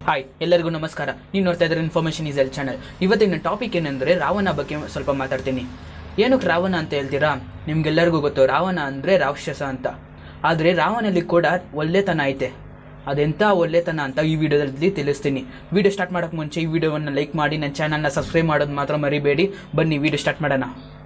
hi ಎಲ್ಲರಿಗೂ ನಮಸ್ಕಾರ ನೀವು ನೋಡ್ತಾ ಇದ್ರೆ ಇನ್ಫಾರ್ಮೇಷನ್ ಈಸ್ ಎಲ್ ಚಾನಲ್ ಇವತ್ತಿನ ಟಾಪಿಕ್ ಏನಂದರೆ ರಾವಣ ಬಗ್ಗೆ ಸ್ವಲ್ಪ ಮಾತಾಡ್ತೀನಿ ಏನಕ್ಕೆ ರಾವಣ ಅಂತ ಹೇಳ್ತೀರಾ ನಿಮ್ಗೆಲ್ಲರಿಗೂ ಗೊತ್ತು ರಾವಣ ಅಂದರೆ ರಾಕ್ಷಸ ಅಂತ ಆದರೆ ರಾವಣಲ್ಲಿ ಕೂಡ ಒಳ್ಳೆತನ ಐತೆ ಅದೆಂಥ ಒಳ್ಳೆತನ ಅಂತ ಈ ವಿಡಿಯೋದಲ್ಲಿ ತಿಳಿಸ್ತೀನಿ ವಿಡಿಯೋ ಸ್ಟಾರ್ಟ್ ಮಾಡೋಕ್ಕೆ ಮುಂಚೆ ಈ ವಿಡಿಯೋವನ್ನು ಲೈಕ್ ಮಾಡಿ ನನ್ನ ಚಾನಲ್ನ ಸಬ್ಸ್ಕ್ರೈಬ್ ಮಾಡೋದು ಮಾತ್ರ ಮರಿಬೇಡಿ ಬನ್ನಿ ವಿಡಿಯೋ ಸ್ಟಾರ್ಟ್ ಮಾಡೋಣ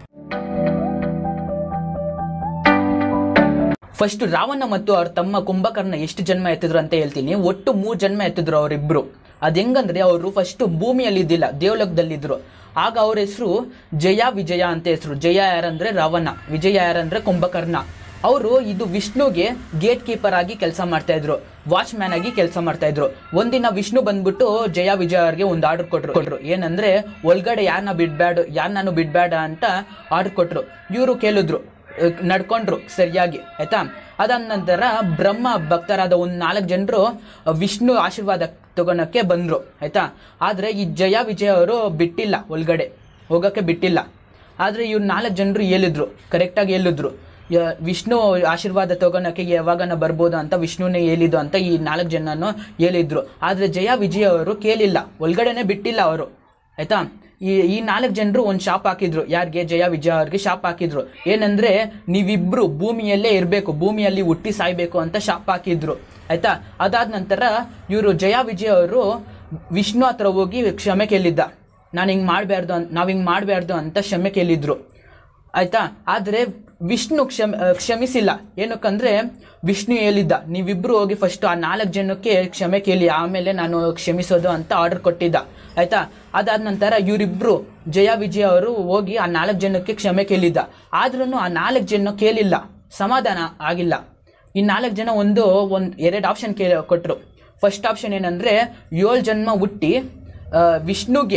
ಫಸ್ಟ್ ರಾವಣ ಮತ್ತು ಅವ್ರ ತಮ್ಮ ಕುಂಭಕರ್ಣ ಎಷ್ಟು ಜನ್ಮ ಎತ್ತಿದ್ರು ಅಂತ ಹೇಳ್ತೀನಿ ಒಟ್ಟು ಮೂರು ಜನ್ಮ ಎತ್ತಿದ್ರು ಅವರಿಬ್ರು ಅದ್ ಹೆಂಗಂದ್ರೆ ಅವರು ಫಸ್ಟ್ ಭೂಮಿಯಲ್ಲಿ ಇದ್ದಿಲ್ಲ ದೇವಲೋಕದಲ್ಲಿದ್ರು ಆಗ ಅವ್ರ ಹೆಸರು ಜಯ ವಿಜಯ ಅಂತ ಹೆಸರು ಜಯ ಯಾರಂದ್ರೆ ರಾವಣ ವಿಜಯ ಯಾರಂದ್ರೆ ಕುಂಭಕರ್ಣ ಅವರು ಇದು ವಿಷ್ಣುಗೆ ಗೇಟ್ ಕೀಪರ್ ಆಗಿ ಕೆಲಸ ಮಾಡ್ತಾ ಇದ್ರು ವಾಚ್ ಮ್ಯಾನ್ ಆಗಿ ಕೆಲಸ ಮಾಡ್ತಾ ಇದ್ರು ಒಂದಿನ ವಿಷ್ಣು ಬಂದ್ಬಿಟ್ಟು ಜಯ ವಿಜಯ ಅವ್ರಿಗೆ ಒಂದು ಆರ್ಡರ್ ಕೊಟ್ರು ಕೊಟ್ರು ಏನಂದ್ರೆ ಒಳಗಡೆ ಯಾರನ್ನ ಬಿಡ್ಬೇಡ ಯಾರನ್ನೂ ಬಿಡ್ಬೇಡ ಅಂತ ಆರ್ಡರ್ ಕೊಟ್ರು ಇವರು ಕೇಳಿದ್ರು ಅಹ್, ನಡ್ಕೊಂಡ್ರು ಸರಿಯಾಗಿ ಆಯ್ತಾ ಅದಾದ ನಂತರ ಬ್ರಹ್ಮ ಭಕ್ತರಾದ ಒಂದು ನಾಲ್ಕು ಜನರು ವಿಷ್ಣು ಆಶೀರ್ವಾದ ತಗೊಳಕ್ಕೆ ಬಂದ್ರು ಆಯ್ತಾ ಆದ್ರೆ ಈ ಜಯ ವಿಜಯ ಅವರು ಬಿಟ್ಟಿಲ್ಲ ಒಳಗಡೆ ಹೋಗಕ್ಕೆ ಬಿಟ್ಟಿಲ್ಲ ಆದ್ರೆ ಇವ್ರು ನಾಲ್ಕು ಜನರು ಹೇಳಿದ್ರು ಕರೆಕ್ಟಾಗಿ ಹೇಳಿದ್ರು ಯ- ವಿಷ್ಣು ಆಶೀರ್ವಾದ ತಗೊಳಕ್ಕೆ ಯಾವಾಗನ ಬರ್ಬೋದು ಅಂತ ವಿಷ್ಣುನೇ ಹೇಳಿದ್ದು ಅಂತ ಈ ನಾಲ್ಕು ಜನನು ಹೇಳಿದ್ರು ಆದ್ರೆ ಜಯ ವಿಜಯ ಅವರು ಕೇಳಿಲ್ಲ ಒಳಗಡೆನೆ ಬಿಟ್ಟಿಲ್ಲ ಅವರು ಆಯ್ತಾ ಈ ಈ ನಾಲ್ಕು ಜನರು ಒಂದು ಶಾಪ್ ಹಾಕಿದ್ರು ಯಾರಿಗೆ ಜಯ ವಿಜಯ ಅವ್ರಿಗೆ ಶಾಪ್ ಹಾಕಿದ್ರು ಏನಂದ್ರೆ ನೀವಿಬ್ರು ಭೂಮಿಯಲ್ಲೇ ಇರಬೇಕು ಭೂಮಿಯಲ್ಲಿ ಹುಟ್ಟಿ ಸಾಯ್ಬೇಕು ಅಂತ ಶಾಪ್ ಹಾಕಿದ್ರು ಆಯ್ತಾ ಅದಾದ ನಂತರ ಇವರು ಜಯ ವಿಜಯ ಅವರು ವಿಷ್ಣು ಹತ್ರ ಹೋಗಿ ಕ್ಷಮೆ ಕೇಳಿದ್ದ ನಾನು ಹಿಂಗೆ ಮಾಡಬಾರ್ದು ಅಂತ ನಾವು ಹಿಂಗೆ ಮಾಡಬಾರ್ದು ಅಂತ ಕ್ಷಮೆ ಕೇಳಿದ್ರು ಆಯ್ತಾ ಆದ್ರೆ ವಿಷ್ಣು ಕ್ಷಮ ಕ್ಷಮಿಸಿಲ್ಲ ಏನಕ್ಕಂದ್ರೆ ವಿಷ್ಣು ಹೇಳಿದ್ದ ನೀವಿಬ್ರು ಹೋಗಿ ಫಸ್ಟ್ ಆ ನಾಲ್ಕು ಜನಕ್ಕೆ ಕ್ಷಮೆ ಕೇಳಿ ಆಮೇಲೆ ನಾನು ಕ್ಷಮಿಸೋದು ಅಂತ ಆರ್ಡರ್ ಕೊಟ್ಟಿದ್ದ ಆಯ್ತಾ ಅದಾದ ನಂತರ ಇವರಿಬ್ರು ಜಯ ವಿಜಯ ಅವರು ಹೋಗಿ ಆ ನಾಲ್ಕು ಜನಕ್ಕೆ ಕ್ಷಮೆ ಕೇಳಿದ್ದ ಆದ್ರೂ ಆ ನಾಲ್ಕು ಜನ ಕೇಳಿಲ್ಲ ಸಮಾಧಾನ ಆಗಿಲ್ಲ ಈ ನಾಲ್ಕು ಜನ ಒಂದು ಒಂದು ಎರಡು ಆಪ್ಷನ್ ಕೇ ಕೊಟ್ಟರು ಫಸ್ಟ್ ಆಪ್ಷನ್ ಏನಂದ್ರೆ ಏಳು ಜನ್ಮ ಹುಟ್ಟಿ ಆ, ವಿಷ್ಣುಗೆ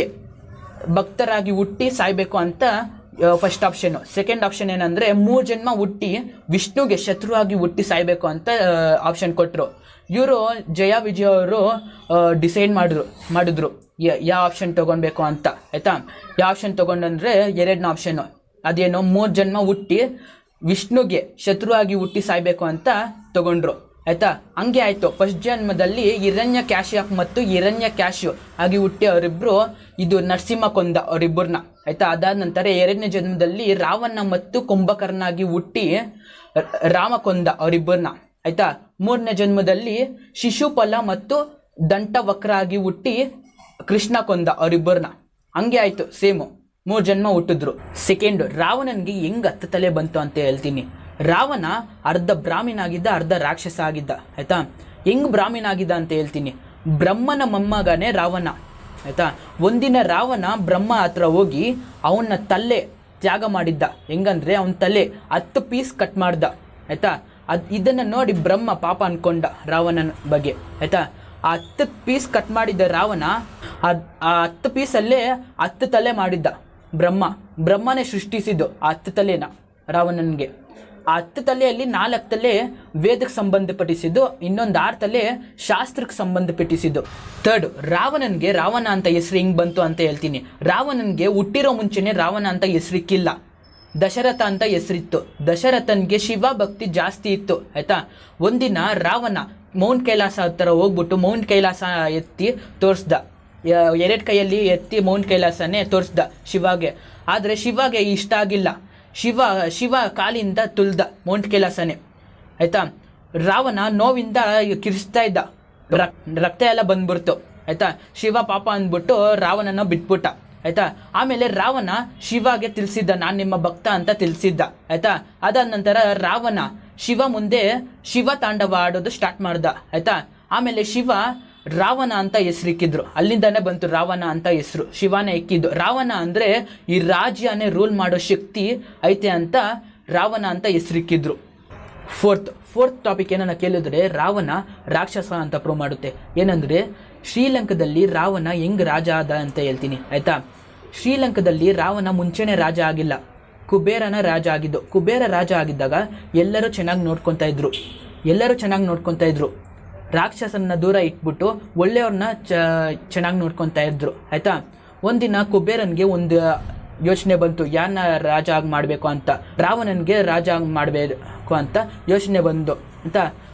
ಭಕ್ತರಾಗಿ ಹುಟ್ಟಿ ಸಾಯ್ಬೇಕು ಅಂತ ಫಸ್ಟ್ ಆಪ್ಷನ್ ಸೆಕೆಂಡ್ ಆಪ್ಷನ್ ಏನಂದ್ರೆ ಮೂರು ಜನ್ಮ ಹುಟ್ಟಿ ವಿಷ್ಣುಗೆ ಶತ್ರುವಾಗಿ ಹುಟ್ಟಿ ಸಾಯ್ಬೇಕು ಅಂತ ಆಪ್ಷನ್ ಕೊಟ್ಟರು ಇವರು ಜಯ ವಿಜಯ ಅವರು ಡಿಸೈಡ್ ಮಾಡಿದ್ರು ಮಾಡಿದ್ರು ಯ- ಯಾವ ಆಪ್ಷನ್ ತಗೊಳ್ಬೇಕು ಅಂತ ಆಯ್ತಾ ಯಾವ ಆಪ್ಷನ್ ತಗೊಂಡಂದ್ರೆ ಎರಡನೇ ಆಪ್ಷನ್ ಅದೇನು ಮೂರು ಜನ್ಮ ಹುಟ್ಟಿ ವಿಷ್ಣುಗೆ ಶತ್ರುವಾಗಿ ಹುಟ್ಟಿ ಸಾಯ್ಬೇಕು ಅಂತ ತಗೊಂಡ್ರು ಆಯ್ತಾ ಹಂಗೆ ಆಯ್ತು ಫಸ್ಟ್ ಜನ್ಮದಲ್ಲಿ ಹಿರಣ್ಯ ಕ್ಯಾಶ್ಯಪ್ ಮತ್ತು ಹಿರಣ್ಯ ಕ್ಯಾಶ್ಯು ಆಗಿ ಹುಟ್ಟಿ ಅವರಿಬ್ರು ಇದು ನರಸಿಂಹ ಕೊಂದ ಅವರಿಬ್ಬರನ್ನ ಆಯ್ತಾ ಅದಾದ ನಂತರ ಎರಡನೇ ಜನ್ಮದಲ್ಲಿ ರಾವಣ ಮತ್ತು ಕುಂಭಕರ್ಣ ಆಗಿ ಹುಟ್ಟಿ ರ- ರಾಮ ಕೊಂದ ಅವರಿಬ್ಬರನ್ನ ಆಯ್ತಾ ಮೂರನೇ ಜನ್ಮದಲ್ಲಿ ಶಿಶುಫಲ ಮತ್ತು ದಂಟವಕ್ರ ಆಗಿ ಹುಟ್ಟಿ ಕೃಷ್ಣ ಕೊಂದ ಅವರಿಬ್ಬರನ್ನ ಹಂಗೆ ಆಯ್ತು ಸೇಮು ಮೂರು ಜನ್ಮ ಹುಟ್ಟಿದ್ರು ಸೆಕೆಂಡ್ ರಾವಣನ್ಗೆ ಹೆಂಗ್ ಹತ್ತು ತಲೆ ಬಂತು ಅಂತ ಹೇಳ್ತೀನಿ ರಾವಣ ಅರ್ಧ ಬ್ರಾಹ್ಮಣ ಆಗಿದ್ದ ಅರ್ಧ ರಾಕ್ಷಸ ಆಗಿದ್ದ ಆಯ್ತಾ ಹೆಂಗ್ ಬ್ರಾಹ್ಮಣ ಆಗಿದ್ದ ಅಂತ ಹೇಳ್ತೀನಿ ಬ್ರಹ್ಮನ ಮೊಮ್ಮಗನೇ ರಾವಣ ಆಯ್ತಾ ಒಂದಿನ ರಾವಣ ಬ್ರಹ್ಮ ಹತ್ರ ಹೋಗಿ ಅವನ ತಲೆ ತ್ಯಾಗ ಮಾಡಿದ್ದ ಹೆಂಗಂದ್ರೆ ಅವನ ತಲೆ ಹತ್ತು ಪೀಸ್ ಕಟ್ ಮಾಡ್ದ ಆಯ್ತಾ ಅದ್ ಇದನ್ನ ನೋಡಿ ಬ್ರಹ್ಮ ಪಾಪ ಅನ್ಕೊಂಡ ರಾವಣನ ಬಗ್ಗೆ ಆಯ್ತಾ ಆ ಹತ್ತು ಪೀಸ್ ಕಟ್ ಮಾಡಿದ್ದ ರಾವಣ ಅದ್- ಆ ಹತ್ತು ಪೀಸಲ್ಲೇ ಹತ್ತು ತಲೆ ಮಾಡಿದ್ದ ಬ್ರಹ್ಮ ಬ್ರಹ್ಮನೇ ಸೃಷ್ಟಿಸಿದ್ದು ಆ ಹತ್ತು ತಲೆನ ರಾವಣನ್ಗೆ ಆ ಹತ್ತು ತಲೆಯಲ್ಲಿ ನಾಲ್ಕು ತಲೆ ವೇದಕ್ಕೆ ಸಂಬಂಧಪಟ್ಟಿಸಿದ್ದು ಇನ್ನೊಂದು ಆರು ತಲೆ ಶಾಸ್ತ್ರಕ್ಕೆ ಸಂಬಂಧಪಟ್ಟಿಸಿದ್ದು ಥರ್ಡ್ ರಾವಣನ್ಗೆ ರಾವಣ ಅಂತ ಹೆಸರು ಹಿಂಗ್ ಬಂತು ಅಂತ ಹೇಳ್ತೀನಿ ರಾವಣನ್ಗೆ ಹುಟ್ಟಿರೋ ಮುಂಚೆನೆ ರಾವಣ ಅಂತ ಹೆಸರಿಕ್ಕಿಲ್ಲ ದಶರಥ ಅಂತ ಹೆಸರಿತ್ತು ದಶರಥನ್ಗೆ ಶಿವ ಭಕ್ತಿ ಜಾಸ್ತಿ ಇತ್ತು ಆಯ್ತಾ ಒಂದಿನ ರಾವಣ ಮೌಂಟ್ ಕೈಲಾಸ ಹತ್ರ ಹೋಗ್ಬಿಟ್ಟು ಮೌಂಟ್ ಕೈಲಾಸ ಎತ್ತಿ ತೋರಿಸ್ದ ಎರಡು ಕೈಯಲ್ಲಿ ಎತ್ತಿ ಮೌಂಟ್ ಕೈಲಾಸನೇ ತೋರಿಸ್ದ ಶಿವಾಗೆ ಆದರೆ ಶಿವಾಗೆ ಇಷ್ಟ ಆಗಿಲ್ಲ ಶಿವ ಶಿವ ಕಾಲಿಂದ ತುಳ್ದ ಮೌಂಟ್ ಕೈಲಾಸನೇ ಆಯ್ತಾ ರಾವಣ ನೋವಿಂದ ಕಿರಿಸ್ತಾ ಇದ್ದ ರಕ್- ರಕ್ತ ಎಲ್ಲ ಬಂದ್ಬಿಡ್ತು ಆಯ್ತಾ ಶಿವ ಪಾಪ ಅಂದ್ಬಿಟ್ಟು ರಾವಣನ ಬಿಟ್ಬಿಟ್ಟ ಆಯ್ತಾ ಆಮೇಲೆ ರಾವಣ ಶಿವಗೆ ತಿಳಿಸಿದ್ದ ನಾನ್ ನಿಮ್ಮ ಭಕ್ತ ಅಂತ ತಿಳಿಸಿದ್ದ ಆಯ್ತಾ ಅದಾದ ನಂತರ ರಾವಣ ಶಿವ ಮುಂದೆ ಶಿವ ತಾಂಡವ ಆಡೋದು ಸ್ಟಾರ್ಟ್ ಮಾಡ್ದ ಆಯ್ತಾ ಆಮೇಲೆ ಶಿವ ರಾವಣ ಅಂತ ಹೆಸರಿಕ್ಕಿದ್ರು ಅಲ್ಲಿಂದಾನೇ ಬಂತು ರಾವಣ ಅಂತ ಹೆಸರು ಶಿವನೇ ಇಕ್ಕಿದ್ದು ರಾವಣ ಅಂದ್ರೆ ಈ ರಾಜ್ಯನೇ ರೂಲ್ ಮಾಡೋ ಶಕ್ತಿ ಐತೆ ಅಂತ ರಾವಣ ಅಂತ ಹೆಸರಿಕ್ಕಿದ್ರು ಫೋರ್ತ್ ಫೋರ್ತ್ ಟಾಪಿಕ್ ಏನನ್ನ ಕೇಳಿದ್ರೆ ರಾವಣ ರಾಕ್ಷಸ ಅಂತ ಪ್ರೂವ್ ಮಾಡುತ್ತೆ ಏನಂದ್ರೆ ಶ್ರೀಲಂಕಾದಲ್ಲಿ ರಾವಣ ಹೆಂಗ್ ರಾಜ ಆದ ಅಂತ ಹೇಳ್ತೀನಿ ಆಯ್ತಾ ಶ್ರೀಲಂಕಾದಲ್ಲಿ ರಾವಣ ಮುಂಚೆನೆ ರಾಜ ಆಗಿಲ್ಲ ಕುಬೇರನ ರಾಜ ಆಗಿದ್ದು ಕುಬೇರ ರಾಜ ಆಗಿದ್ದಾಗ ಎಲ್ಲರೂ ಚೆನ್ನಾಗಿ ನೋಡ್ಕೊತಾ ಇದ್ರು ಎಲ್ಲರೂ ಚೆನ್ನಾಗಿ ನೋಡ್ಕೊತಾ ಇದ್ರು ರಾಕ್ಷಸನ್ನ ದೂರ ಇಟ್ಬಿಟ್ಟು ಒಳ್ಳೆಯವ್ರನ್ನ ಚ ಚೆನ್ನಾಗಿ ನೋಡ್ಕೊತಾ ಇದ್ರು ಆಯ್ತಾ ಒಂದಿನ ಕುಬೇರನ್ಗೆ ಒಂದು ಯೋಚನೆ ಬಂತು ಯಾರನ್ನ ರಾಜ ಆಗಿ ಮಾಡಬೇಕು ಅಂತ ರಾವಣನ್ಗೆ ರಾಜ ಆಗಿ ಮಾಡಬೇಕು ಅಂತ ಯೋಚನೆ ಬಂದು ಅಂತ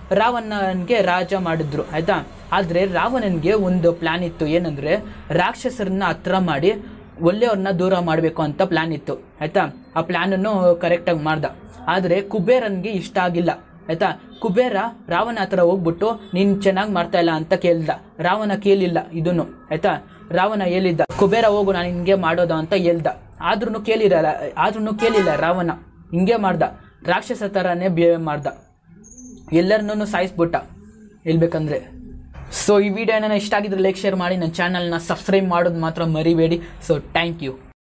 ರಾವಣನ್ಗೆ ರಾಜ ಮಾಡಿದ್ರು ಆಯ್ತಾ ಆದರೆ ರಾವಣನ್ಗೆ ಒಂದು ಪ್ಲಾನ್ ಇತ್ತು ಏನಂದ್ರೆ ರಾಕ್ಷಸರನ್ನ ಹತ್ರ ಮಾಡಿ ಒಳ್ಳೆಯವ್ರನ್ನ ದೂರ ಮಾಡಬೇಕು ಅಂತ ಪ್ಲಾನ್ ಇತ್ತು ಆಯ್ತಾ ಆ ಪ್ಲಾನನ್ನು ಕರೆಕ್ಟಾಗಿ ಮಾಡ್ದ ಆದರೆ ಕುಬೇರನ್ಗೆ ಇಷ್ಟ ಆಗಿಲ್ಲ ಆಯ್ತಾ ಕುಬೇರ ರಾವಣ ಹತ್ರ ಹೋಗ್ಬಿಟ್ಟು ನೀನ್ ಚೆನ್ನಾಗಿ ಮಾಡ್ತಾ ಇಲ್ಲ ಅಂತ ಕೇಳ್ದ ರಾವಣ ಕೇಳಿಲ್ಲ ಇದನ್ನು ಆಯ್ತಾ ರಾವಣ ಹೇಳಿದ್ದ ಕುಬೇರ ಹೋಗು ನಾನು ಹಿಂಗೆ ಮಾಡೋದು ಅಂತ ಹೇಳ್ದ ಆದ್ರೂ ಕೇಳಿರಲ್ಲ ಆದ್ರೂ ಕೇಳಿಲ್ಲ ರಾವಣ ಹಿಂಗೆ ಮಾಡ್ದ ರಾಕ್ಷಸ ಥರನೇ ಬಿಹೇವ್ ಮಾಡ್ದ ಎಲ್ಲರನ್ನೂ ಸಾಯಿಸ್ಬಿಟ್ಟ ಹೇಳ್ಬೇಕಂದ್ರೆ ಸೊ ಈ ವಿಡಿಯೋ ಏನಾರ ಇಷ್ಟ ಆಗಿದ್ರೆ ಲೈಕ್ ಶೇರ್ ಮಾಡಿ ನನ್ನ ಚಾನಲ್ನ ಸಬ್ಸ್ಕ್ರೈಬ್ ಮಾಡೋದು ಮಾತ್ರ ಮರಿಬೇಡಿ ಸೊ ಥ್ಯಾಂಕ್ ಯು